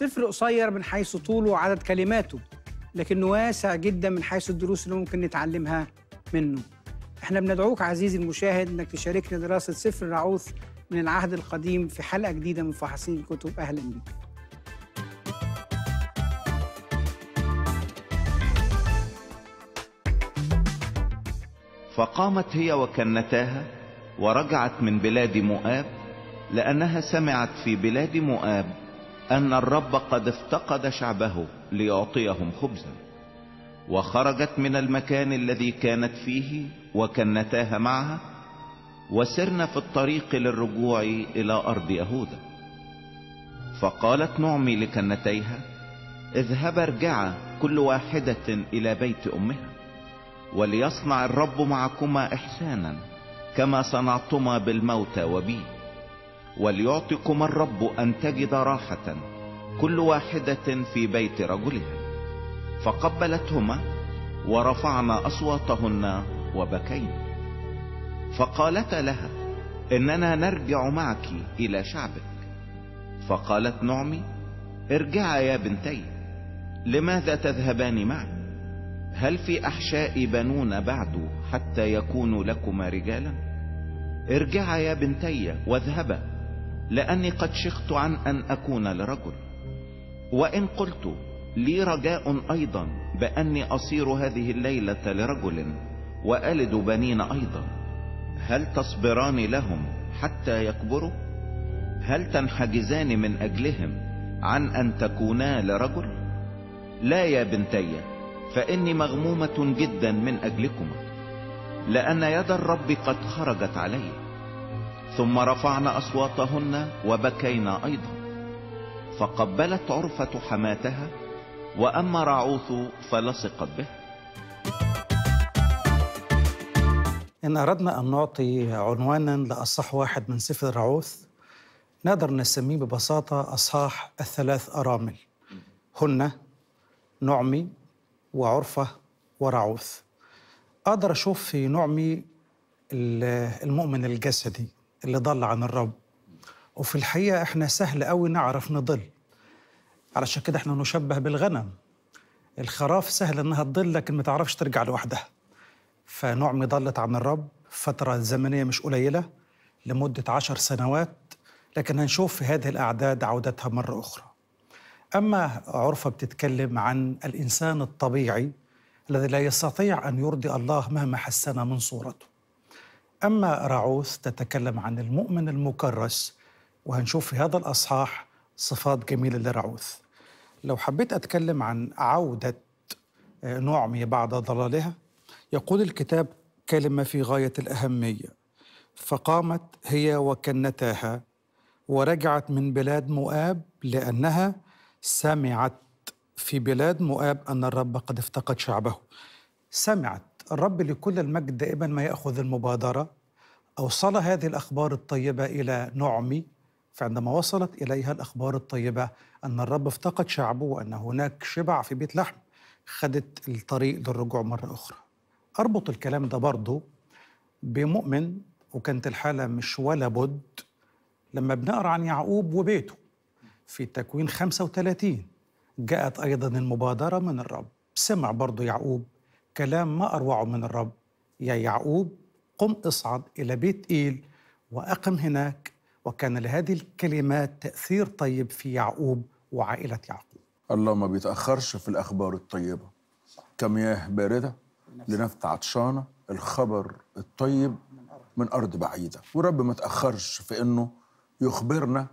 سفر قصير من حيث طوله وعدد كلماته لكنه واسع جدا من حيث الدروس اللي ممكن نتعلمها منه احنا بندعوك عزيزي المشاهد انك تشاركنا دراسة سفر رعوث من العهد القديم في حلقة جديدة من فحاصين الكتب أهلا بك فقامت هي وكنتاها ورجعت من بلاد مؤاب لأنها سمعت في بلاد مؤاب أن الرب قد افتقد شعبه ليعطيهم خبزا وخرجت من المكان الذي كانت فيه وكنتاها معها وسرنا في الطريق للرجوع إلى أرض يهوذا فقالت نعمي لكنتيها اذهبا ارجعا كل واحدة إلى بيت أمها وليصنع الرب معكما إحسانا كما صنعتما بالموتى وبي وليعطكما الرب أن تجد راحة كل واحدة في بيت رجلها فقبلتهما ورفعنا أصواتهن وبكينا فقالتا لها إننا نرجع معك إلى شعبك فقالت نعمي ارجعا يا بنتي لماذا تذهبان معي هل في أحشاء بنون بعد حتى يكونوا لكما رجالا ارجعا يا بنتي واذهبا لأني قد شخت عن أن أكون لرجل وإن قلت لي رجاء أيضا بأني أصير هذه الليلة لرجل وألد بنين أيضا هل تصبران لهم حتى يكبروا هل تنحجزان من أجلهم عن أن تكونا لرجل لا يا بنتي فإني مغمومة جدا من أجلكما لأن يد الرب قد خرجت علي ثم رفعنا أصواتهن وبكينا أيضا فقبلت عرفة حماتها وأما رعوث فلصقت به إن أردنا أن نعطي عنوانا لأصح واحد من سفر الرعوث نقدر نسميه ببساطة أصحاح الثلاث أرامل هن نعمي وعرفة ورعوث أقدر أشوف في نعمي المؤمن الجسدي اللي ضل عن الرب وفي الحقيقة إحنا سهل قوي نعرف نضل علشان كده إحنا نشبه بالغنم الخراف سهل إنها تضل لكن ما تعرفش ترجع لوحدها فنعمي ضلت عن الرب فترة زمنية مش قليلة لمدة عشر سنوات لكن هنشوف في هذه الأعداد عودتها مرة أخرى أما عرفة بتتكلم عن الإنسان الطبيعي الذي لا يستطيع أن يرضي الله مهما حسن من صورته أما رعوث تتكلم عن المؤمن المكرس وهنشوف في هذا الأصحاح صفات جميلة لرعوث لو حبيت أتكلم عن عودة نعمي بعد ضلالها يقول الكتاب كلمة في غاية الأهمية فقامت هي وكنتاها ورجعت من بلاد مؤاب لأنها سمعت في بلاد مؤاب أن الرب قد افتقد شعبه سمعت الرب لكل المجد دائما ما يأخذ المبادرة أوصل هذه الأخبار الطيبة إلى نعمي فعندما وصلت إليها الأخبار الطيبة أن الرب افتقد شعبه وأن هناك شبع في بيت لحم خدت الطريق للرجوع مرة أخرى أربط الكلام ده برضه بمؤمن وكانت الحالة مش ولا بد لما بنقرأ عن يعقوب وبيته في تكوين 35 جاءت أيضا المبادرة من الرب سمع برضه يعقوب كلام ما أروعه من الرب يا يعقوب قم اصعد إلى بيت إيل وأقم هناك وكان لهذه الكلمات تأثير طيب في يعقوب وعائلة يعقوب الله ما بيتأخرش في الأخبار الطيبة كمياه باردة لنفط عطشانة الخبر الطيب من أرض بعيدة والرب ما تأخرش في أنه يخبرنا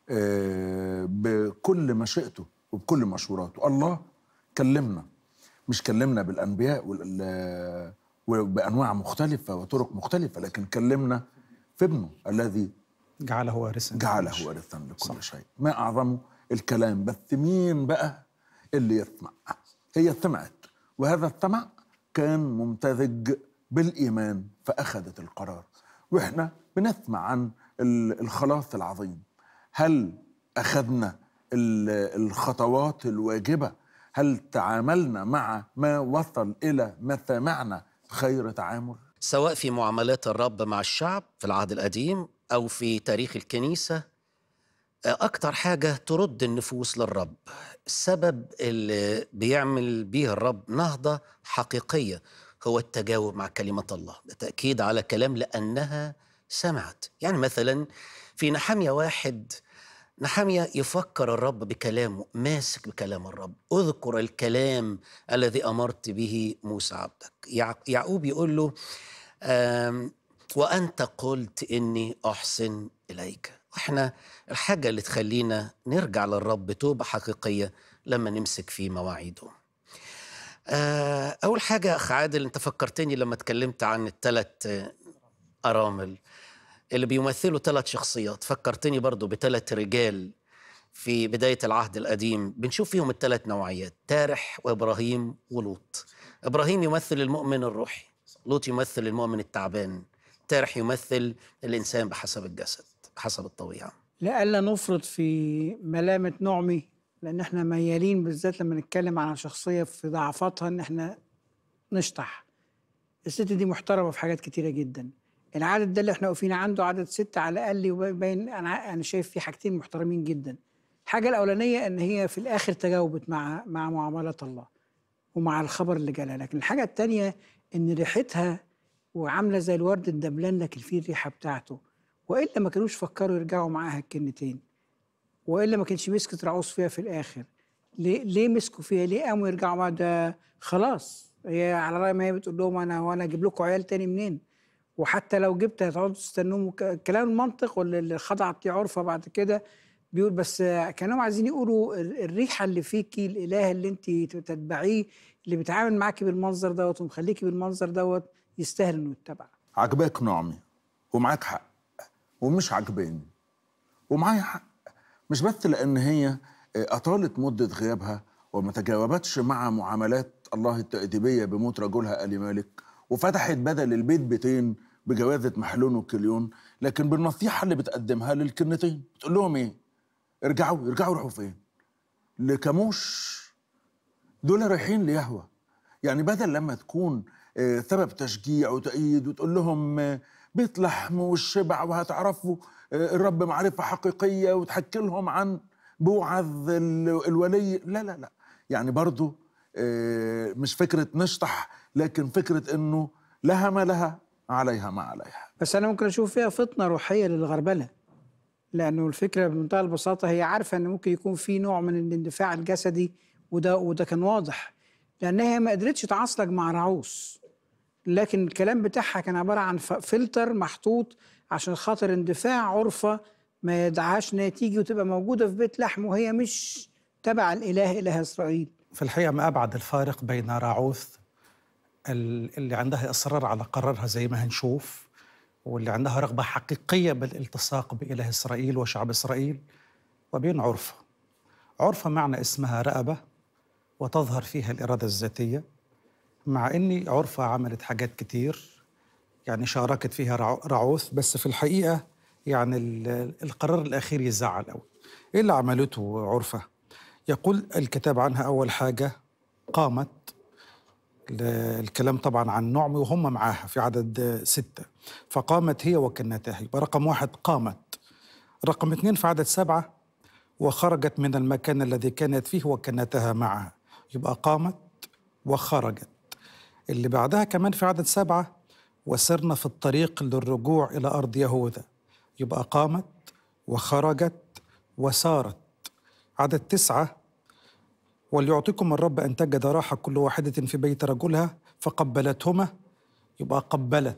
بكل مشيئته وبكل مشوراته الله كلمنا مش كلمنا بالأنبياء وبأنواع مختلفة وطرق مختلفة لكن كلمنا في ابنه الذي جعله وارثا جعله وارثا لكل صح. شيء ما أعظم الكلام بس مين بقى اللي يسمع هي سمعت وهذا السمع كان ممتزج بالإيمان فأخذت القرار وإحنا بنسمع عن الخلاص العظيم هل أخذنا الخطوات الواجبة هل تعاملنا مع ما وصل إلى مسامعنا خير تعامل سواء في معاملات الرب مع الشعب في العهد القديم أو في تاريخ الكنيسة أكتر حاجة ترد النفوس للرب السبب اللي بيعمل بيه الرب نهضة حقيقية هو التجاوب مع كلمة الله ده تأكيد على كلام لأنها سمعت يعني مثلا في نحمية واحد نحمية يفكر الرب بكلامه ماسك بكلام الرب اذكر الكلام الذي أمرت به موسى عبدك يع- يعقوب يقول له آم، وأنت قلت إني أحسن إليك واحنا الحاجة اللي تخلينا نرجع للرب بتوبة حقيقية لما نمسك في مواعيده آه، أول حاجة أخ عادل أنت فكرتني لما اتكلمت عن الثلاث أرامل اللي بيمثلوا ثلاث شخصيات فكرتني برضو بثلاث رجال في بداية العهد القديم بنشوف فيهم الثلاث نوعيات تارح وإبراهيم ولوط إبراهيم يمثل المؤمن الروحي لوط يمثل المؤمن التعبان تارح يمثل الإنسان بحسب الجسد بحسب الطبيعة لئلا نفرط في ملامة نعمي لأن احنا ميالين بالذات لما نتكلم عن شخصية في ضعفاتها إن احنا نشطح الست دي محترمة في حاجات كتيرة جدا العدد ده اللي احنا واقفين عنده عدد ستة على الأقل وباين أنا أنا شايف فيه حاجتين محترمين جدا الحاجة الأولانية إن هي في الآخر تجاوبت مع مع معاملات الله ومع الخبر اللي جالها لكن الحاجة التانية إن ريحتها وعاملة زي الورد الدبلان لكن فيه الريحة بتاعته وإلا ما كانوش فكروا يرجعوا معاها الكلمتين والا ما كانش مسكت رعوز فيها في الاخر ليه ليه مسكوا فيها ليه قاموا يرجعوا معاها ده خلاص هي على راي ما هي بتقول لهم انا وانا اجيب لكم عيال تاني منين وحتى لو جبت هتقعدوا تستنوهم وك- كلام المنطق واللي اللي خضعت ليه عرفه بعد كده بيقول بس كانوا عايزين يقولوا ال- الريحه اللي فيكي الاله اللي انت تتبعيه اللي بيتعامل معاكي بالمنظر دوت ومخليكي بالمنظر دوت يستاهل انه يتبع عجباك نعمي ومعاك حق ومش عجباني ومعايا حق مش بس لان هي اطالت مده غيابها وما تجاوبتش مع معاملات الله التأديبية بموت رجلها آل مالك وفتحت بدل البيت بيتين بجوازة محلون وكليون لكن بالنصيحة اللي بتقدمها للكنتين بتقول لهم ايه ارجعوا ارجعوا روحوا فين لكاموش دول رايحين ليهوى يعني بدل لما تكون آه، سبب تشجيع وتأييد وتقول لهم آه، بيت لحم والشبع وهتعرفوا آه، الرب معرفة حقيقية وتحكي لهم عن بوعظ ال- الولي لا لا لا يعني برضو آه، مش فكرة نشطح لكن فكرة انه لها ما لها عليها ما عليها بس انا ممكن اشوف فيها فطنه روحيه للغربله لانه الفكره بمنتهى البساطه هي عارفه ان ممكن يكون في نوع من الاندفاع الجسدي وده وده كان واضح لان هي ما قدرتش تعصلج مع رعوس لكن الكلام بتاعها كان عباره عن ف- فلتر محطوط عشان خاطر اندفاع عرفه ما يدعهاش انها تيجي وتبقى موجوده في بيت لحم وهي مش تبع الاله اله اسرائيل في الحقيقة ما أبعد الفارق بين راعوث ال- اللي عندها إصرار على قرارها زي ما هنشوف واللي عندها رغبة حقيقية بالالتصاق بإله إسرائيل وشعب إسرائيل وبين عرفة عرفة معنى اسمها رقبة وتظهر فيها الإرادة الذاتية مع أني عرفة عملت حاجات كتير يعني شاركت فيها رع- رعوث بس في الحقيقة يعني ال- القرار الأخير يزعل أوي إيه اللي عملته عرفة؟ يقول الكتاب عنها أول حاجة قامت ل- الكلام طبعا عن نعمي وهم معاها في عدد ستة فقامت هي وكنتها يبقى رقم واحد قامت رقم اثنين في عدد سبعة وخرجت من المكان الذي كانت فيه وكنتها معها يبقى قامت وخرجت اللي بعدها كمان في عدد سبعة وسرنا في الطريق للرجوع إلى أرض يهوذا يبقى قامت وخرجت وسارت عدد تسعة وليعطيكم الرب أن تجد راحة كل واحدة في بيت رجلها فقبلتهما يبقى قبلت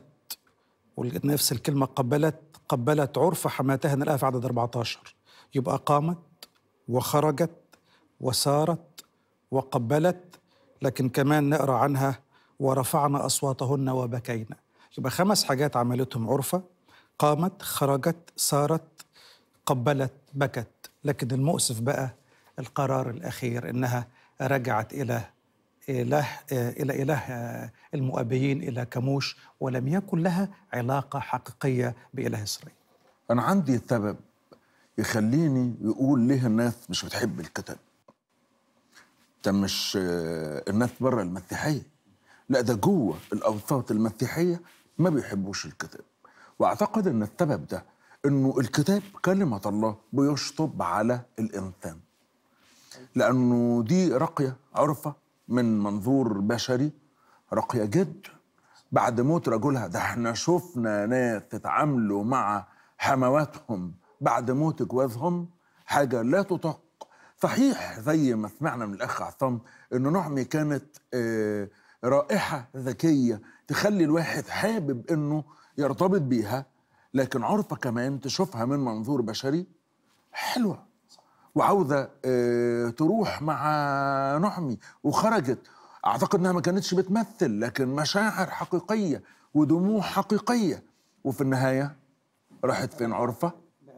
ونفس الكلمة قبلت قبلت عرف حماتها نلاقيها في عدد 14 يبقى قامت وخرجت وسارت وقبلت لكن كمان نقرا عنها ورفعنا أصواتهن وبكينا يبقى خمس حاجات عملتهم عرفة قامت خرجت سارت قبلت بكت لكن المؤسف بقى القرار الأخير إنها رجعت إلى إله إلى إله المؤبيين إلى كموش ولم يكن لها علاقة حقيقية بإله إسرائيل انا عندي سبب يخليني يقول ليه الناس مش بتحب الكتاب ده مش آه، الناس بره المسيحيه لا ده جوه الاوساط المسيحيه ما بيحبوش الكتاب واعتقد ان السبب ده انه الكتاب كلمه الله بيشطب على الانسان لانه دي رقيه عرفه من منظور بشري راقيه جدا بعد موت رجلها ده احنا شفنا ناس تتعاملوا مع حمواتهم بعد موت جوازهم حاجه لا تطاق صحيح زي ما سمعنا من الاخ عصام انه نعمي كانت آه، رائحه ذكيه تخلي الواحد حابب انه يرتبط بيها لكن عرفه كمان تشوفها من منظور بشري حلوه وعاوزه آه، تروح مع نعمي وخرجت اعتقد انها ما كانتش بتمثل لكن مشاعر حقيقيه ودموع حقيقيه وفي النهايه راحت فين عرفه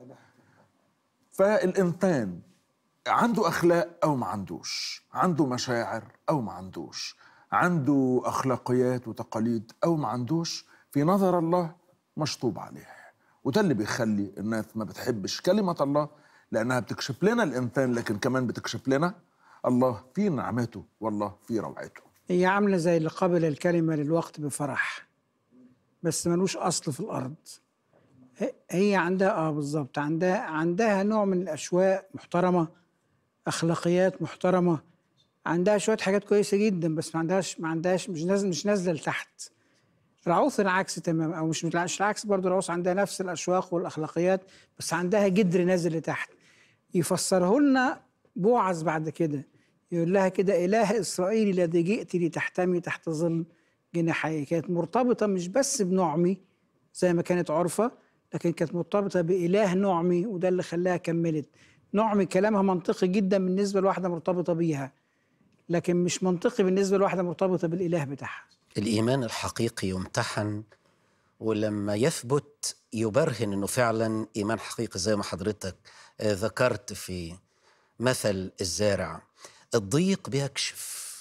فالانسان عنده اخلاق او ما عندوش عنده مشاعر او ما عندوش عنده اخلاقيات وتقاليد او ما عندوش في نظر الله مشطوب عليه وده اللي بيخلي الناس ما بتحبش كلمه الله لانها بتكشف لنا الانسان لكن كمان بتكشف لنا الله في نعمته والله في روعته هي عاملة زي اللي قبل الكلمة للوقت بفرح بس ملوش أصل في الأرض ه- هي عندها اه بالظبط عندها عندها نوع من الأشواق محترمة أخلاقيات محترمة عندها شوية حاجات كويسة جدا بس ما عندهاش ما عندهاش مش نازل مش نازلة لتحت رعوث العكس تمام او مش مش العكس برضه رعوث عندها نفس الاشواق والاخلاقيات بس عندها جدر نازل لتحت يفسره لنا بوعز بعد كده يقول لها كده اله اسرائيل الذي جئت لتحتمي تحت ظل جناحي كانت مرتبطه مش بس بنعمي زي ما كانت عرفه لكن كانت مرتبطه باله نعمي وده اللي خلاها كملت نعمي كلامها منطقي جدا بالنسبه لواحده مرتبطه بيها لكن مش منطقي بالنسبه لواحده مرتبطه بالاله بتاعها الإيمان الحقيقي يمتحن ولما يثبت يبرهن انه فعلا ايمان حقيقي زي ما حضرتك آه، ذكرت في مثل الزارع الضيق بيكشف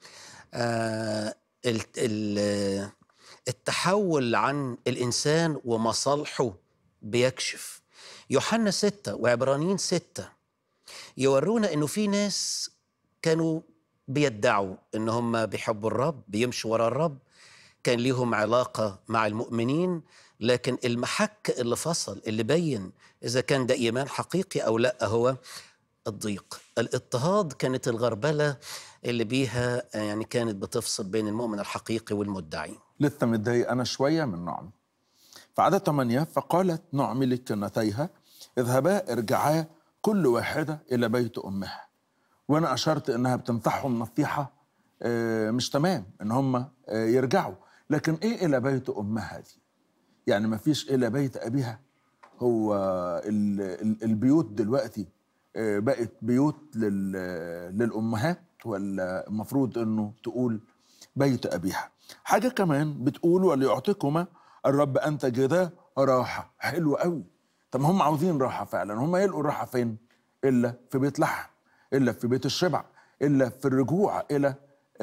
آه، ال- ال- التحول عن الانسان ومصالحه بيكشف يوحنا ستة وعبرانيين ستة يورونا انه في ناس كانوا بيدعوا ان هم بيحبوا الرب بيمشوا ورا الرب كان ليهم علاقة مع المؤمنين لكن المحك اللي فصل اللي بين إذا كان ده إيمان حقيقي أو لا هو الضيق الاضطهاد كانت الغربلة اللي بيها يعني كانت بتفصل بين المؤمن الحقيقي والمدعي لسه متضايق انا شويه من نعمي فعدد ثمانية فقالت نعمي لكنتيها اذهبا ارجعا كل واحدة إلى بيت أمها وأنا أشرت إنها بتنصحهم نصيحة آه، مش تمام إن هم آه، يرجعوا لكن إيه إلى بيت أمها دي يعني ما فيش إلى بيت أبيها هو ال- ال- البيوت دلوقتي آه، بقت بيوت لل- للأمهات ولا المفروض إنه تقول بيت أبيها حاجة كمان بتقول وليعطيكما الرب أن تجدا راحة حلوة قوي طب هم عاوزين راحة فعلا هم يلقوا الراحة فين إلا في بيت لحم إلا في بيت الشبع إلا في الرجوع إلى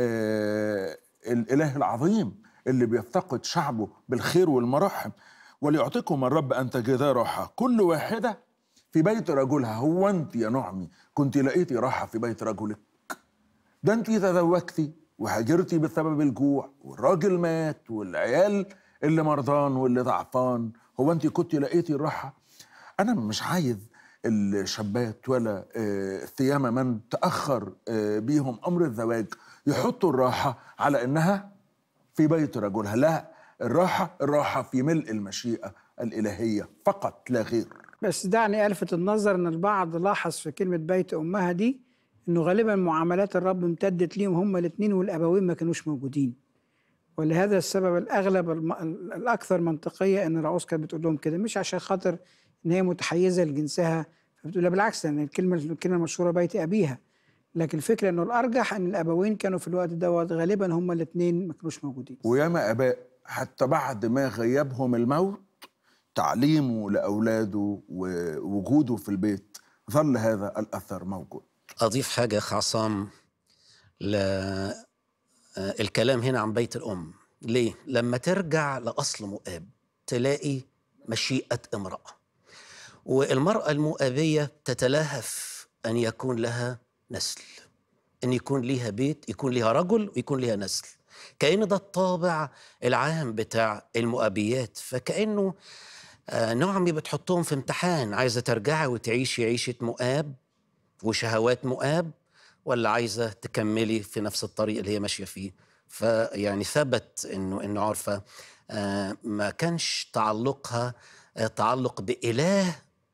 آه الإله العظيم اللي بيفتقد شعبه بالخير والمراحم وليعطيكم الرب أن تجدا راحة كل واحدة في بيت رجلها هو أنت يا نعمي كنت لقيتي راحة في بيت رجلك ده انت تزوجتي وهاجرتي بسبب الجوع والراجل مات والعيال اللي مرضان واللي ضعفان هو انت كنت لقيتي الراحه انا مش عايز الشابات ولا آه، ثيامة من تأخر آه، بيهم أمر الزواج يحطوا الراحة على إنها في بيت رجلها لا الراحة الراحة في ملء المشيئة الإلهية فقط لا غير بس دعني الفت النظر ان البعض لاحظ في كلمه بيت امها دي انه غالبا معاملات الرب امتدت ليهم هما الاثنين والابوين ما كانوش موجودين ولهذا السبب الاغلب الم... الاكثر منطقيه ان العروس كانت بتقول لهم كده مش عشان خاطر ان هي متحيزه لجنسها فبتقول لا بالعكس لان الكلمه الكلمه المشهوره بيت ابيها لكن الفكره انه الارجح ان الابوين كانوا في الوقت دوت غالبا هما الاثنين ما كانوش موجودين وياما اباء حتى بعد ما غيبهم الموت تعليمه لاولاده ووجوده في البيت ظل هذا الاثر موجود أضيف حاجة يا أخ عصام ل آه، الكلام هنا عن بيت الأم ليه؟ لما ترجع لأصل مؤاب تلاقي مشيئة امرأة والمرأة المؤابية تتلهف أن يكون لها نسل أن يكون ليها بيت يكون ليها رجل ويكون ليها نسل كأن ده الطابع العام بتاع المؤابيات فكأنه آه، نعمي بتحطهم في امتحان عايزة ترجعي وتعيشي عيشة مؤاب وشهوات مؤاب ولا عايزة تكملي في نفس الطريق اللي هي ماشية فيه فيعني ثبت انه انه عرفة آه، ما كانش تعلقها آه، تعلق بإله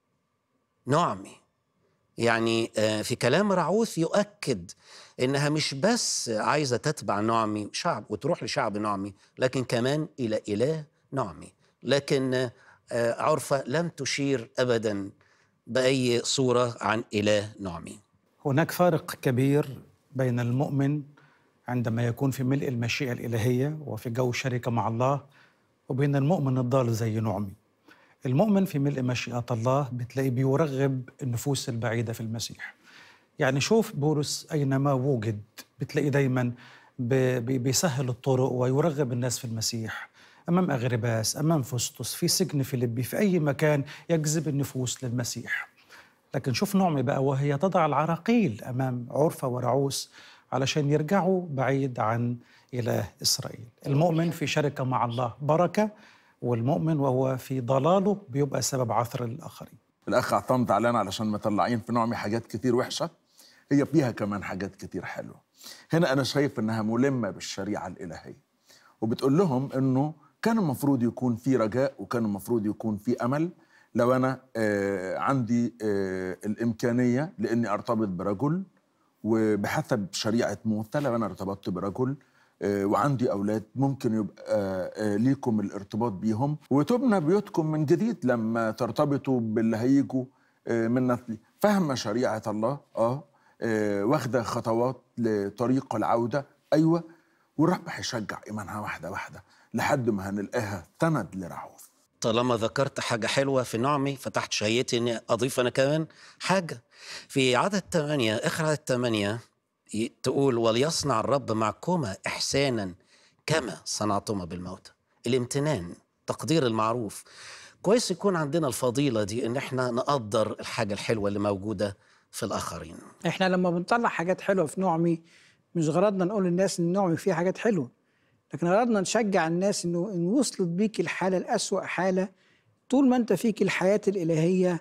نعمي يعني آه، في كلام رعوث يؤكد انها مش بس عايزه تتبع نعمي شعب وتروح لشعب نعمي لكن كمان الى اله نعمي لكن آه، عرفه لم تشير ابدا باي صوره عن اله نعمي هناك فارق كبير بين المؤمن عندما يكون في ملء المشيئة الإلهية وفي جو شركة مع الله وبين المؤمن الضال زي نعمي المؤمن في ملء مشيئة الله بتلاقيه بيرغب النفوس البعيدة في المسيح يعني شوف بولس أينما وجد بتلاقيه دايما ب- بي- بيسهل الطرق ويرغب الناس في المسيح أمام أغرباس أمام فسطس في سجن فيليبي في أي مكان يجذب النفوس للمسيح لكن شوف نعمي بقى وهي تضع العراقيل أمام عرفة ورعوس علشان يرجعوا بعيد عن إله إسرائيل المؤمن في شركة مع الله بركة والمؤمن وهو في ضلاله بيبقى سبب عثر الآخرين الاخ اعتمد علينا علشان مطلعين في نعمي حاجات كتير وحشه هي فيها كمان حاجات كتير حلوه هنا انا شايف انها ملمه بالشريعه الالهيه وبتقول لهم انه كان المفروض يكون في رجاء وكان المفروض يكون في امل لو انا آه عندي آه الامكانيه لاني ارتبط برجل وبحسب شريعه موسى لو انا ارتبطت برجل آه، وعندي اولاد ممكن يبقى آه، ليكم الارتباط بيهم وتبنى بيوتكم من جديد لما ترتبطوا باللي هيجوا آه، من نسلي فاهمه شريعه الله اه آه، واخده خطوات لطريق العوده ايوه والرب هيشجع ايمانها واحده واحده لحد ما هنلاقيها سند لرعوف طالما ذكرت حاجة حلوة في نعمي فتحت شهيتي إني أضيف أنا كمان حاجة في عدد ثمانية آخر عدد ثمانية ي- تقول وليصنع الرب معكما إحسانا كما صنعتما بالموتى الامتنان تقدير المعروف كويس يكون عندنا الفضيلة دي إن إحنا نقدر الحاجة الحلوة اللي موجودة في الآخرين احنا لما بنطلع حاجات حلوه في نعمي مش غرضنا نقول للناس ان نعمي فيه حاجات حلوه لكن غرضنا نشجع الناس انه ان وصلت بيك الحاله الاسوا حاله طول ما انت فيك الحياه الالهيه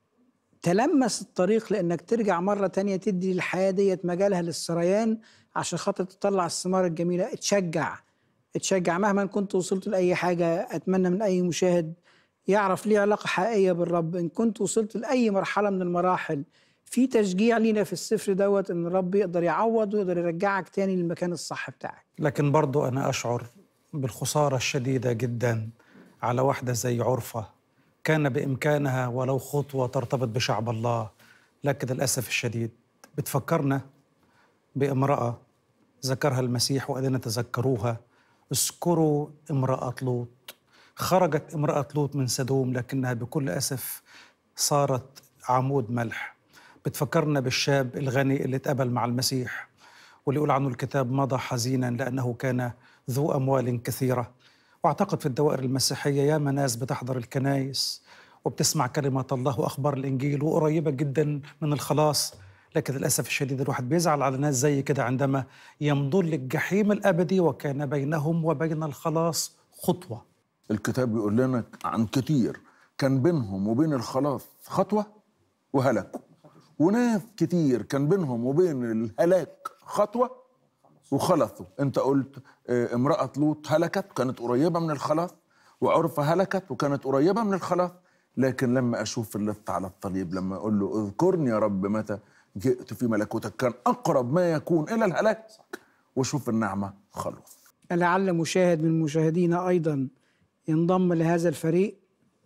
تلمس الطريق لانك ترجع مره تانية تدي للحياه ديت مجالها للسريان عشان خاطر تطلع الثمار الجميله اتشجع اتشجع مهما كنت وصلت لاي حاجه اتمنى من اي مشاهد يعرف ليه علاقه حقيقيه بالرب ان كنت وصلت لاي مرحله من المراحل في تشجيع لينا في السفر دوت ان الرب يقدر يعوض ويقدر يرجعك تاني للمكان الصح بتاعك لكن برضو أنا أشعر بالخسارة الشديدة جدا على واحدة زي عرفة كان بإمكانها ولو خطوة ترتبط بشعب الله لكن للأسف الشديد بتفكرنا بامرأة ذكرها المسيح وقال تذكروها اذكروا امرأة لوط خرجت امرأة لوط من سدوم لكنها بكل أسف صارت عمود ملح بتفكرنا بالشاب الغني اللي اتقبل مع المسيح واللي يقول عنه الكتاب مضى حزينا لأنه كان ذو أموال كثيرة واعتقد في الدوائر المسيحية ياما ناس بتحضر الكنايس وبتسمع كلمة الله وأخبار الإنجيل وقريبة جدا من الخلاص لكن للأسف الشديد الواحد بيزعل على ناس زي كده عندما يمضون للجحيم الأبدي وكان بينهم وبين الخلاص خطوة الكتاب بيقول لنا عن كتير كان بينهم وبين الخلاص خطوة وهلكوا وناس كتير كان بينهم وبين الهلاك خطوة وخلصوا انت قلت اه، امرأة لوط هلكت كانت قريبة من الخلاص وعرفة هلكت وكانت قريبة من الخلاص لكن لما أشوف اللص على الصليب لما أقول له اذكرني يا رب متى جئت في ملكوتك كان أقرب ما يكون إلى الهلاك وشوف النعمة خلص لعل مشاهد من مشاهدينا ايضا ينضم لهذا الفريق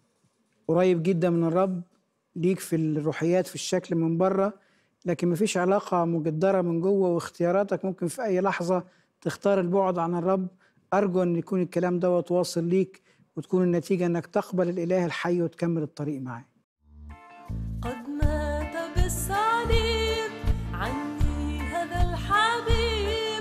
قريب جدا من الرب ليك في الروحيات في الشكل من بره لكن مفيش علاقة مجدرة من جوه واختياراتك ممكن في أي لحظة تختار البعد عن الرب أرجو أن يكون الكلام دوت واصل ليك وتكون النتيجة أنك تقبل الإله الحي وتكمل الطريق معاه قد مات بالصليب عني هذا الحبيب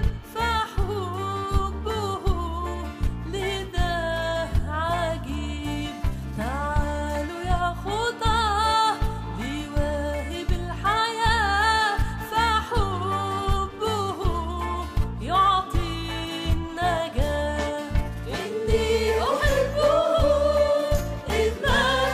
فحبه لذا عجيب تعالوا يا خطاه لواهب الحياة فحبه يعطي النجاة إني أحبه إذ مات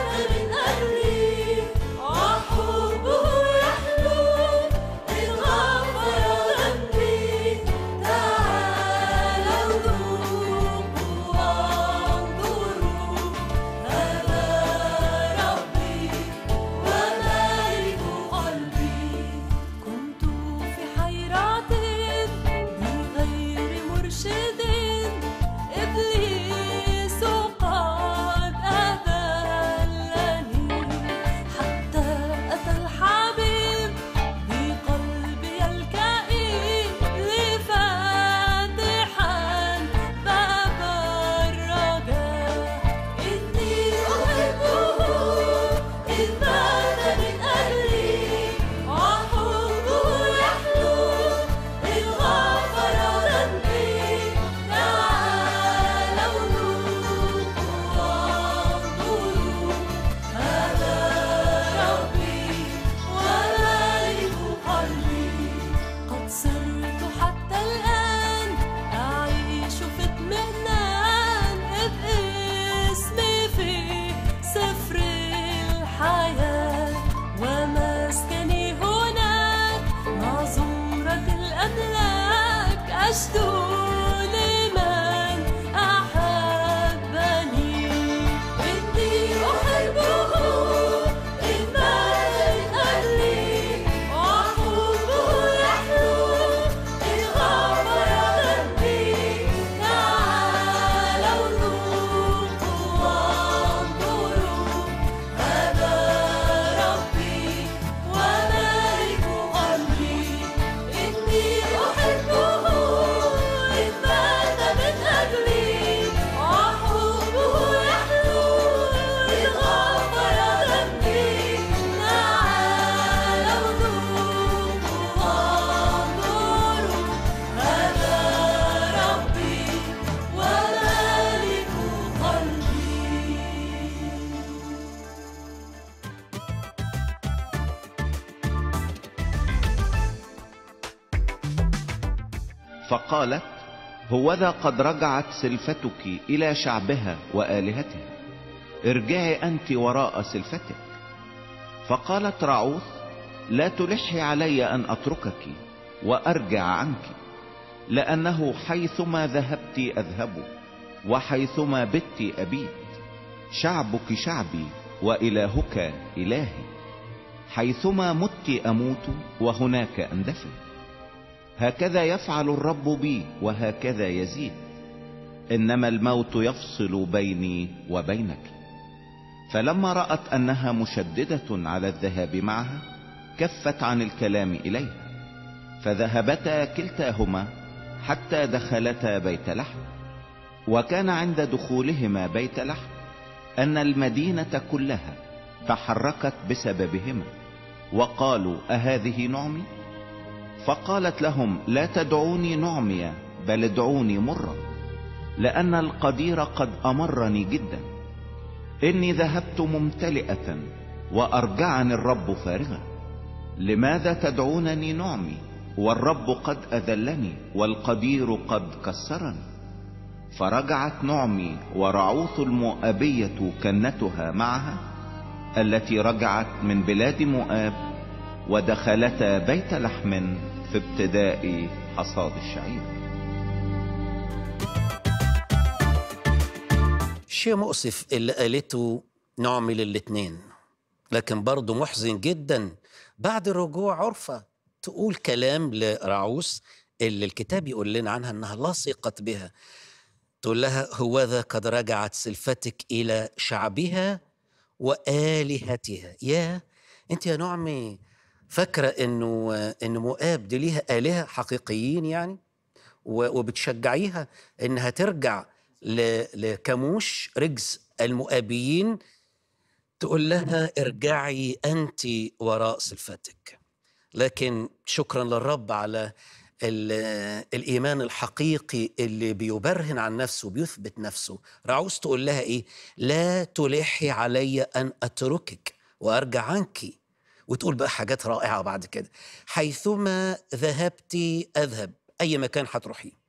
فقالت هوذا قد رجعت سلفتك الى شعبها والهتها ارجعي انت وراء سلفتك فقالت رعوث لا تلحي علي ان اتركك وارجع عنك لانه حيثما ذهبت اذهب وحيثما بت ابيت شعبك شعبي والهك الهي حيثما مت اموت وهناك اندفن هكذا يفعل الرب بي وهكذا يزيد انما الموت يفصل بيني وبينك فلما رأت انها مشددة على الذهاب معها كفت عن الكلام اليها فذهبتا كلتاهما حتى دخلتا بيت لحم وكان عند دخولهما بيت لحم ان المدينة كلها تحركت بسببهما وقالوا اهذه نعمي فقالت لهم لا تدعوني نعمي بل ادعوني مرة لان القدير قد امرني جدا اني ذهبت ممتلئة وارجعني الرب فارغا لماذا تدعونني نعمي والرب قد اذلني والقدير قد كسرني فرجعت نعمي ورعوث المؤابية كنتها معها التي رجعت من بلاد مؤاب ودخلتا بيت لحم في ابتداء حصاد الشعير شيء مؤسف اللي قالته نعمل الاتنين لكن برضه محزن جدا بعد الرجوع عرفة تقول كلام لرعوس اللي الكتاب يقول لنا عنها انها لصقت بها تقول لها هوذا قد رجعت سلفتك الى شعبها والهتها يا انت يا نعمي فاكره انه ان مؤاب دي ليها الهه حقيقيين يعني و- وبتشجعيها انها ترجع ل- لكموش رجز المؤابيين تقول لها ارجعي انت وراء سلفتك لكن شكرا للرب على ال- الايمان الحقيقي اللي بيبرهن عن نفسه وبيثبت نفسه رعوز تقول لها ايه لا تلحي علي ان اتركك وارجع عنك وتقول بقى حاجات رائعه بعد كده حيثما ذهبت اذهب اي مكان هتروحيه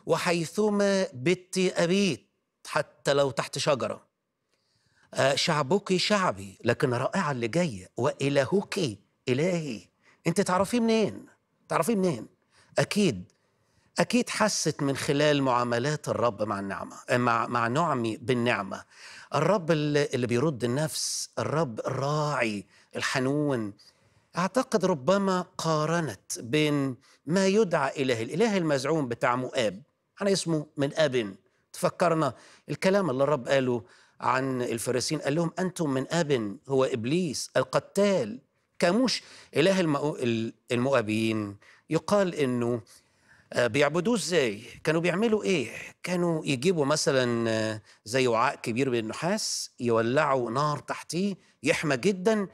وحيثما بت ابيت حتى لو تحت شجره آه، شعبك شعبي لكن رائعة اللي جاية وإلهك إلهي أنت تعرفيه منين؟ تعرفيه منين؟ أكيد أكيد حست من خلال معاملات الرب مع النعمة مع مع نعمي بالنعمة الرب اللي اللي بيرد النفس الرب الراعي الحنون أعتقد ربما قارنت بين ما يدعى إله الإله المزعوم بتاع مؤاب أنا اسمه من أب تفكرنا الكلام اللي الرب قاله عن الفريسين قال لهم أنتم من أب هو إبليس القتال كاموش إله المؤ- المؤابيين يقال إنه آه، بيعبدوه ازاي؟ كانوا بيعملوا ايه؟ كانوا يجيبوا مثلا آه، زي وعاء كبير من النحاس يولعوا نار تحتيه يحمى جدا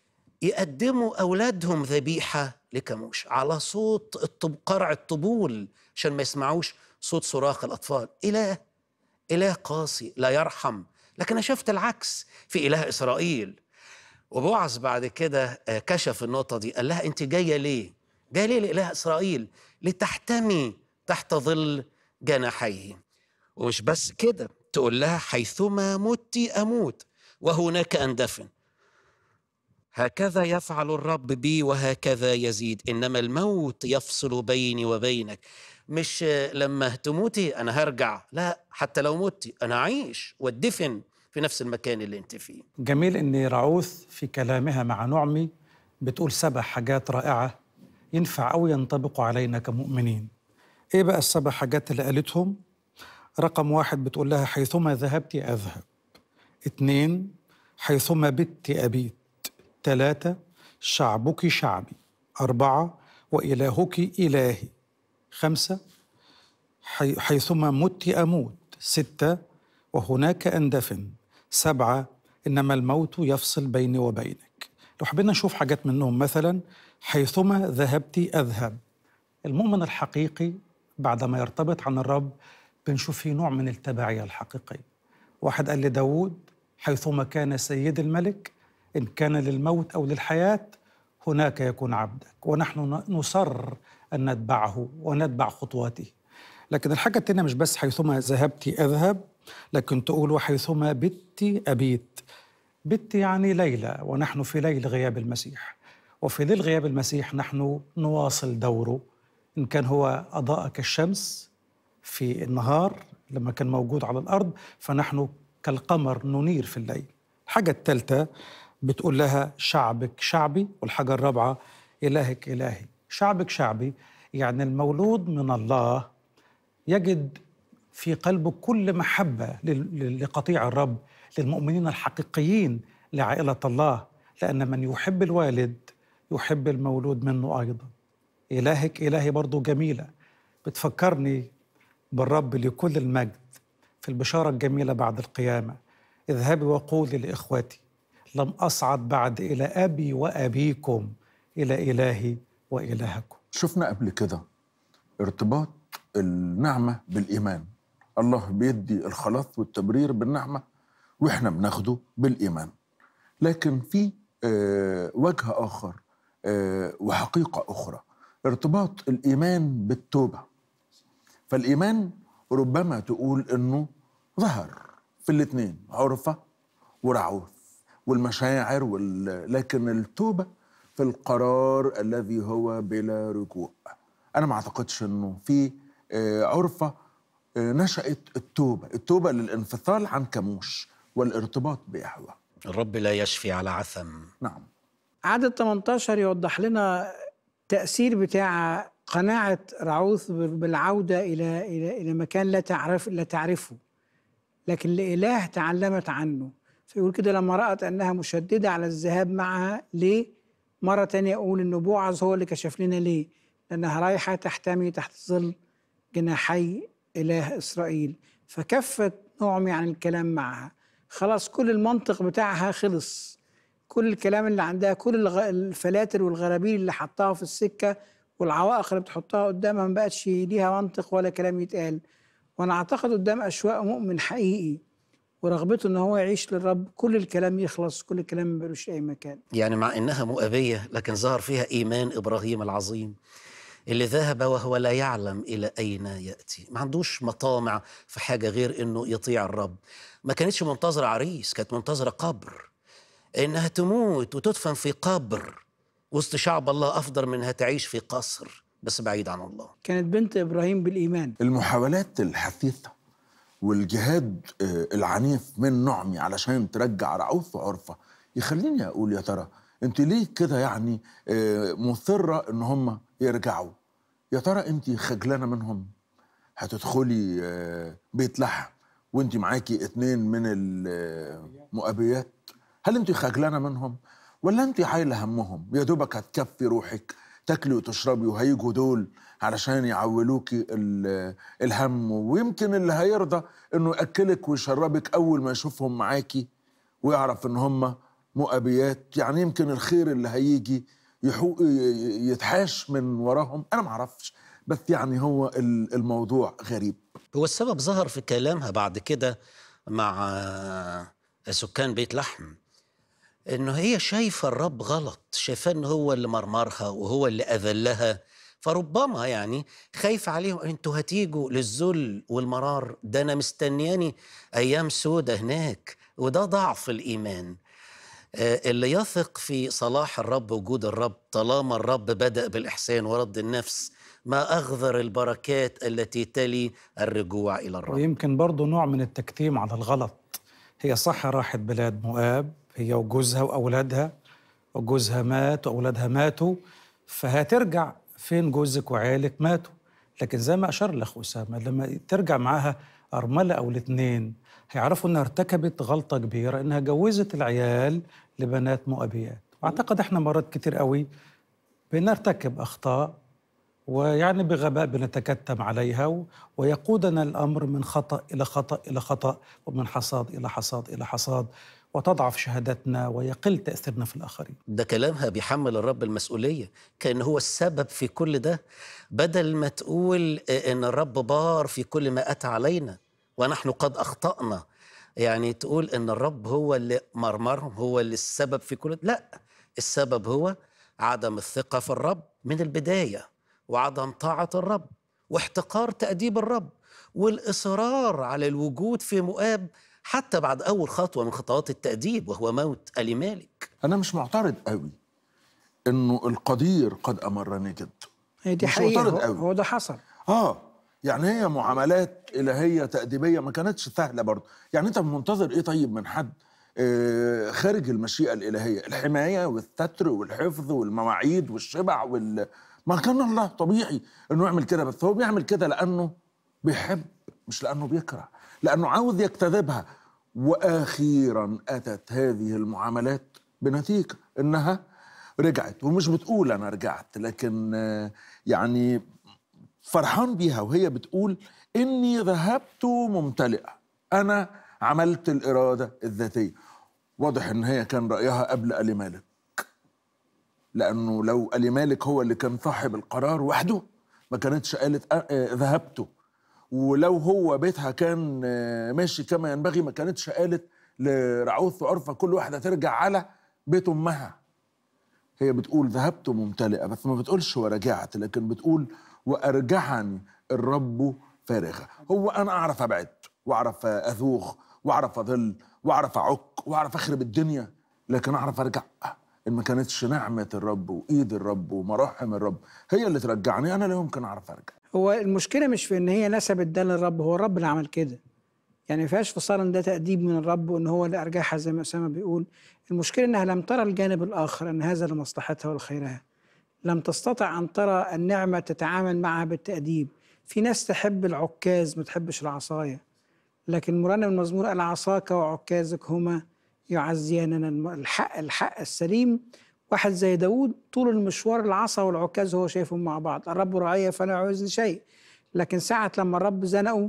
يقدموا اولادهم ذبيحه لكموش على صوت الطب قرع الطبول عشان ما يسمعوش صوت صراخ الاطفال اله اله قاسي لا يرحم لكن انا شفت العكس في اله اسرائيل وبوعز بعد كده آه، كشف النقطه دي قال لها انت جايه ليه جايه ليه لاله اسرائيل لتحتمي تحت ظل جناحيه ومش بس كده تقول لها حيثما مت اموت وهناك اندفن هكذا يفعل الرب بي وهكذا يزيد انما الموت يفصل بيني وبينك مش آه، لما تموتي انا هرجع لا حتى لو متي انا اعيش وادفن في نفس المكان اللي انت فيه جميل ان رعوث في كلامها مع نعمي بتقول سبع حاجات رائعه ينفع او ينطبقوا علينا كمؤمنين. ايه بقى السبع حاجات اللي قالتهم؟ رقم واحد بتقول لها حيثما ذهبت اذهب. اثنين حيثما بت ابيت. ثلاثه شعبك شعبي. اربعه والهك الهي. خمسه حي- حيثما مت اموت. سته وهناك اندفن. سبعه انما الموت يفصل بيني وبينك. لو حبينا نشوف حاجات منهم مثلا حيثما ذهبت اذهب. المؤمن الحقيقي بعدما يرتبط عن الرب بنشوف فيه نوع من التبعيه الحقيقيه. واحد قال لداود حيثما كان سيد الملك ان كان للموت او للحياه هناك يكون عبدك ونحن ن- نصر ان نتبعه ونتبع خطواته. لكن الحاجة التانية مش بس حيثما ذهبت أذهب لكن تقول وحيثما بت أبيت بت يعني ليلة ونحن في ليل غياب المسيح وفي ليل غياب المسيح نحن نواصل دوره إن كان هو أضاء كالشمس في النهار لما كان موجود على الأرض فنحن كالقمر ننير في الليل الحاجة الثالثة بتقول لها شعبك شعبي والحاجة الرابعة إلهك إلهي شعبك شعبي يعني المولود من الله يجد في قلبه كل محبة لل- لل- لقطيع الرب للمؤمنين الحقيقيين لعائلة الله لأن من يحب الوالد يحب المولود منه أيضا إلهك إلهي برضو جميلة بتفكرني بالرب لكل المجد في البشارة الجميلة بعد القيامة اذهبي وقولي لإخوتي لم أصعد بعد إلى أبي وأبيكم إلى إلهي وإلهكم شفنا قبل كده ارتباط النعمة بالإيمان الله بيدي الخلاص والتبرير بالنعمة وإحنا بناخده بالإيمان لكن في آه، وجه آخر آه، وحقيقة أخرى ارتباط الإيمان بالتوبة فالإيمان ربما تقول إنه ظهر في الاتنين عرفة ورعوث والمشاعر وال... لكن التوبة في القرار الذي هو بلا رجوع أنا ما أعتقدش إنه في آه، عرفة آه، نشأت التوبة التوبة للانفصال عن كموش والارتباط بيهوى الرب لا يشفي على عثم نعم عدد 18 يوضح لنا تأثير بتاع قناعة رعوث بالعودة إلى إلى إلى مكان لا تعرف لا تعرفه لكن لإله تعلمت عنه فيقول كده لما رأت أنها مشددة على الذهاب معها ليه؟ مرة تانية أقول إنه بوعز هو اللي كشف لنا ليه؟ لأنها رايحة تحتمي تحت ظل جناحي إله إسرائيل فكفت نعمي عن الكلام معها خلاص كل المنطق بتاعها خلص كل الكلام اللي عندها كل الغ- الفلاتر والغرابيل اللي حطاها في السكة والعوائق اللي بتحطها قدامها ما بقتش ليها منطق ولا كلام يتقال وانا اعتقد قدام اشواق مؤمن حقيقي ورغبته ان هو يعيش للرب كل الكلام يخلص كل الكلام ما بيلوش اي مكان يعني مع انها مؤبيه لكن ظهر فيها ايمان ابراهيم العظيم اللي ذهب وهو لا يعلم الى اين ياتي ما عندوش مطامع في حاجه غير انه يطيع الرب ما كانتش منتظره عريس كانت منتظره قبر انها تموت وتدفن في قبر وسط شعب الله افضل من انها تعيش في قصر بس بعيد عن الله كانت بنت ابراهيم بالايمان المحاولات الحثيثة والجهاد آه، العنيف من نعمي علشان ترجع رعوف وعرفة يخليني أقول يا ترى أنت ليه كده يعني آه، مصرة إن هم يرجعوا يا ترى أنت خجلانة منهم هتدخلي آه، بيت لحم وأنت معاكي اتنين من المؤبيات هل أنت خجلانة منهم ولا أنت عايلة همهم يا دوبك هتكفي روحك تاكلي وتشربي وهيجوا دول علشان يعولوكي ال- الهم ويمكن اللي هيرضى انه ياكلك ويشربك اول ما يشوفهم معاكي ويعرف ان هم مؤبيات يعني يمكن الخير اللي هيجي يحو ي- يتحاش من وراهم انا ما اعرفش بس يعني هو ال- الموضوع غريب هو السبب ظهر في كلامها بعد كده مع آه، سكان بيت لحم انه هي شايفه الرب غلط شايفاه ان هو اللي مرمرها وهو اللي اذلها فربما يعني خايف عليهم انتوا هتيجوا للذل والمرار ده انا مستنياني ايام سودة هناك وده ضعف الايمان آه، اللي يثق في صلاح الرب وجود الرب طالما الرب بدأ بالإحسان ورد النفس ما أغذر البركات التي تلي الرجوع إلى الرب ويمكن برضه نوع من التكتيم على الغلط هي صح راحت بلاد مؤاب هي وجوزها وأولادها وجوزها مات وأولادها ماتوا فهترجع فين جوزك وعيالك ماتوا لكن زي ما أشار الأخ أسامة لما ترجع معاها أرملة أو الاتنين هيعرفوا إنها ارتكبت غلطة كبيرة إنها جوزت العيال لبنات مؤبيات وأعتقد إحنا مرات كتير قوي بنرتكب أخطاء ويعني بغباء بنتكتم عليها و- ويقودنا الامر من خطا الى خطا الى خطا ومن حصاد الى حصاد الى حصاد وتضعف شهادتنا ويقل تاثيرنا في الاخرين. ده كلامها بيحمل الرب المسؤولية كأن هو السبب في كل ده بدل ما تقول آه، إن الرب بار في كل ما أتى علينا ونحن قد أخطأنا يعني تقول إن الرب هو اللي مرمرهم هو اللي السبب في كل ده لا السبب هو عدم الثقة في الرب من البداية وعدم طاعة الرب واحتقار تأديب الرب والإصرار على الوجود في مؤاب حتى بعد أول خطوة من خطوات التأديب وهو موت ألي مالك انا مش معترض قوي انه القدير قد امرني جد هي دي مش حقيقة معترض هو, قوي. هو ده حصل اه يعني هي معاملات الهيه تاديبيه ما كانتش سهله برضه يعني انت منتظر ايه طيب من حد آه خارج المشيئه الالهيه الحمايه والستر والحفظ والمواعيد والشبع وال ما كان الله طبيعي انه يعمل كده بس هو بيعمل كده لانه بيحب مش لانه بيكره لانه عاوز يجتذبها واخيرا اتت هذه المعاملات بنتيجه انها رجعت ومش بتقول انا رجعت لكن آه، يعني فرحان بيها وهي بتقول اني ذهبت ممتلئه انا عملت الاراده الذاتيه واضح ان هي كان رايها قبل الي مالك لانه لو الي مالك هو اللي كان صاحب القرار وحده ما كانتش قالت أ- آه، ذهبت ولو هو بيتها كان آه، ماشي كما ينبغي ما كانتش قالت لرعوث وعرفه كل واحده ترجع على بيت امها هي بتقول ذهبت ممتلئة بس ما بتقولش ورجعت لكن بتقول وأرجعني الرب فارغة هو أنا أعرف أبعد وأعرف أذوق وأعرف أظل وأعرف أعك وأعرف أخرب الدنيا لكن أعرف أرجع إن ما كانتش نعمة الرب وإيد الرب ومراحم الرب هي اللي ترجعني أنا لا يمكن أعرف أرجع هو المشكلة مش في إن هي نسبت ده للرب هو الرب اللي عمل كده يعني ما فيهاش فصال إن ده تأديب من الرب وإن هو اللي أرجعها زي ما أسامة بيقول المشكلة إنها لم ترى الجانب الآخر أن هذا لمصلحتها ولخيرها لم تستطع أن ترى النعمة تتعامل معها بالتأديب في ناس تحب العكاز ما تحبش العصاية لكن مرنم المزمور قال عصاك وعكازك هما يعزياننا الم- الحق الحق السليم واحد زي داود طول المشوار العصا والعكاز هو شايفهم مع بعض الرب رعية فلا يعوز شيء لكن ساعة لما الرب زنقه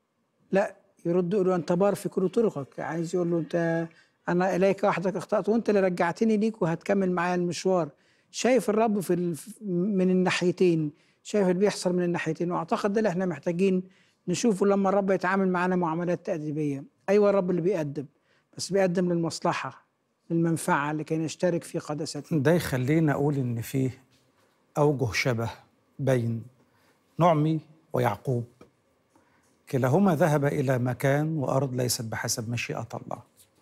لا يرد يقول له انت بار في كل طرقك عايز يقول له انت انا اليك وحدك اخطات وانت اللي رجعتني ليك وهتكمل معايا المشوار شايف الرب في ال... من الناحيتين شايف اللي بيحصل من الناحيتين واعتقد ده اللي احنا محتاجين نشوفه لما الرب يتعامل معانا معاملات تأديبية ايوه الرب اللي بيقدم بس بيقدم للمصلحة للمنفعة لكي نشترك في قدسته ده يخلينا أقول إن فيه أوجه شبه بين نعمي ويعقوب كلاهما ذهب إلى مكان وأرض ليست بحسب مشيئة الله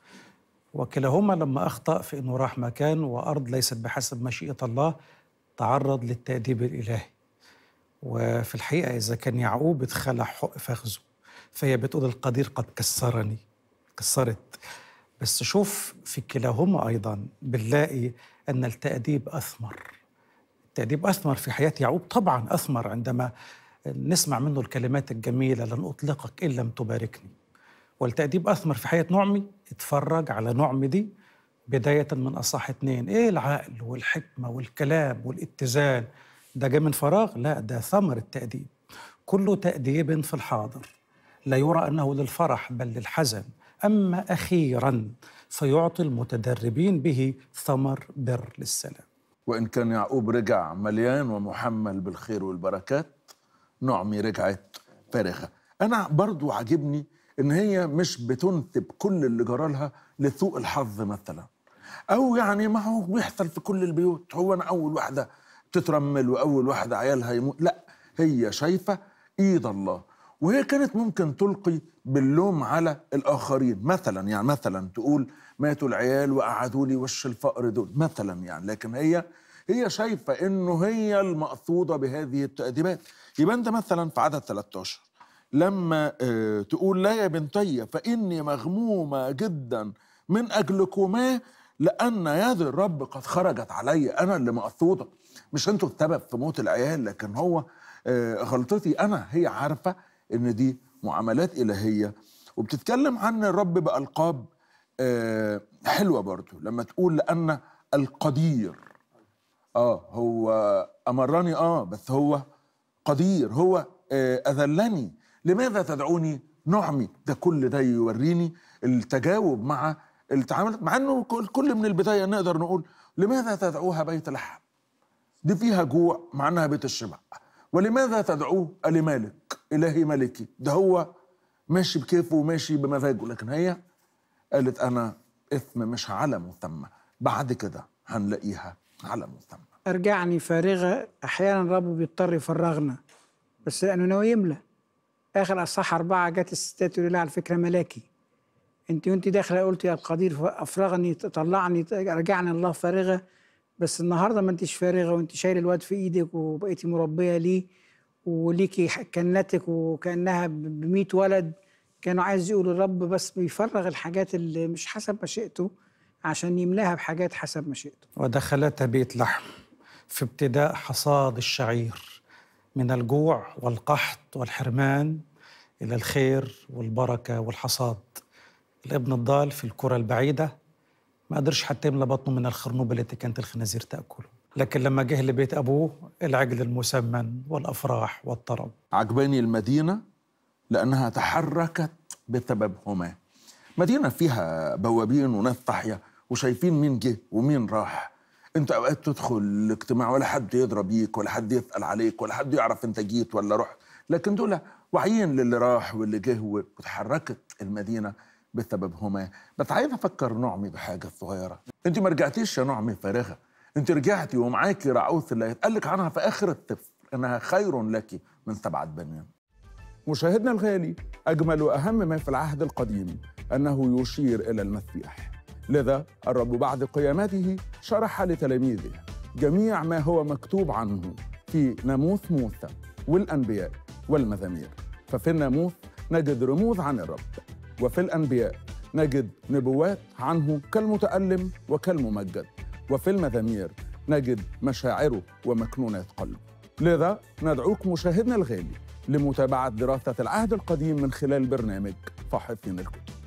وكلاهما لما أخطأ في أنه راح مكان وأرض ليست بحسب مشيئة الله تعرض للتأديب الإلهي وفي الحقيقة إذا كان يعقوب اتخلع حق فخذه فهي بتقول القدير قد كسرني كسرت بس شوف في كلاهما أيضا بنلاقي أن التأديب أثمر التأديب أثمر في حياة يعقوب طبعا أثمر عندما نسمع منه الكلمات الجميلة لن أطلقك إن لم تباركني والتأديب أثمر في حياة نعمي اتفرج على نعمي دي بداية من أصح اتنين إيه العقل والحكمة والكلام والاتزان ده جاي من فراغ لا ده ثمر التأديب كل تأديب في الحاضر لا يرى أنه للفرح بل للحزن أما أخيرا فيعطي المتدربين به ثمر بر للسلام وإن كان يعقوب رجع مليان ومحمل بالخير والبركات نعمي رجعت فارغة أنا برضو عاجبني إن هي مش بتنسب كل اللي جرالها لسوء الحظ مثلا أو يعني ما هو بيحصل في كل البيوت هو أنا أول واحدة تترمل وأول واحدة عيالها يموت لا هي شايفة إيد الله وهي كانت ممكن تلقي باللوم على الآخرين مثلا يعني مثلا تقول ماتوا العيال وقعدوا لي وش الفقر دول مثلا يعني لكن هي هي شايفة إنه هي المقصودة بهذه التأديبات يبقى أنت مثلا في عدد 13 لما آه، تقول لا يا بنتي فإني مغمومة جدا من أجلكما لأن يد الرب قد خرجت علي أنا اللي مقصودة مش أنتوا السبب في موت العيال لكن هو آه، غلطتي أنا هي عارفة إن دي معاملات إلهية وبتتكلم عن الرب بألقاب آه، حلوة برضو لما تقول لأن القدير اه هو امرني اه بس هو قدير هو آه اذلني لماذا تدعوني نعمي ده كل ده يوريني التجاوب مع التعامل مع انه كل- كل من البدايه نقدر نقول لماذا تدعوها بيت لحم دي فيها جوع مع انها بيت الشبع ولماذا تدعوه الي مالك الهي ملكي ده هو ماشي بكيفه وماشي بمزاجه لكن هي قالت انا اثم مش على مسمى بعد كده هنلاقيها على مسمى ارجعني فارغة احيانا الرب بيضطر يفرغنا بس لانه ناوي يملى اخر اصحاح اربعه جت الستات تقول لها على فكره ملاكي انت وانت داخله قلت يا القدير افرغني طلعني رجعني الله فارغه بس النهارده ما انتش فارغه وانت شايل الواد في ايدك وبقيتي مربيه ليه وليكي ح- كنتك وكانها ب 100 ولد كانوا عايز يقولوا الرب بس بيفرغ الحاجات اللي مش حسب مشيئته عشان يملاها بحاجات حسب مشيئته ودخلتها بيت لحم في ابتداء حصاد الشعير من الجوع والقحط والحرمان إلى الخير والبركة والحصاد الابن الضال في الكرة البعيدة ما قدرش حتى يملى بطنه من الخرنوبة التي كانت الخنازير تأكله لكن لما جه لبيت أبوه العجل المسمن والأفراح والطرب عجباني المدينة لأنها تحركت بسببهما مدينة فيها بوابين وناس صاحية وشايفين مين جه ومين راح انت اوقات تدخل الاجتماع ولا حد يضرب بيك ولا حد يسأل عليك ولا حد يعرف انت جيت ولا رحت لكن دول واعيين للي راح واللي جه وتحركت المدينة بسببهما بس عايز افكر نعمي بحاجة صغيرة انت ما رجعتيش يا نعمي فارغة انت رجعتي ومعاكي رعوث اللي هيتقال لك عنها في اخر السفر انها خير لك من سبعة بنين مشاهدنا الغالي أجمل وأهم ما في العهد القديم أنه يشير إلى المسيح لذا الرب بعد قيامته شرح لتلاميذه جميع ما هو مكتوب عنه في ناموس موسى والأنبياء والمزامير ففي الناموس نجد رموز عن الرب وفي الأنبياء نجد نبوات عنه كالمتألم وكالممجد وفي المزامير نجد مشاعره ومكنونات قلبه لذا ندعوك مشاهدنا الغالي لمتابعة دراسة العهد القديم من خلال برنامج فاحصين الكتب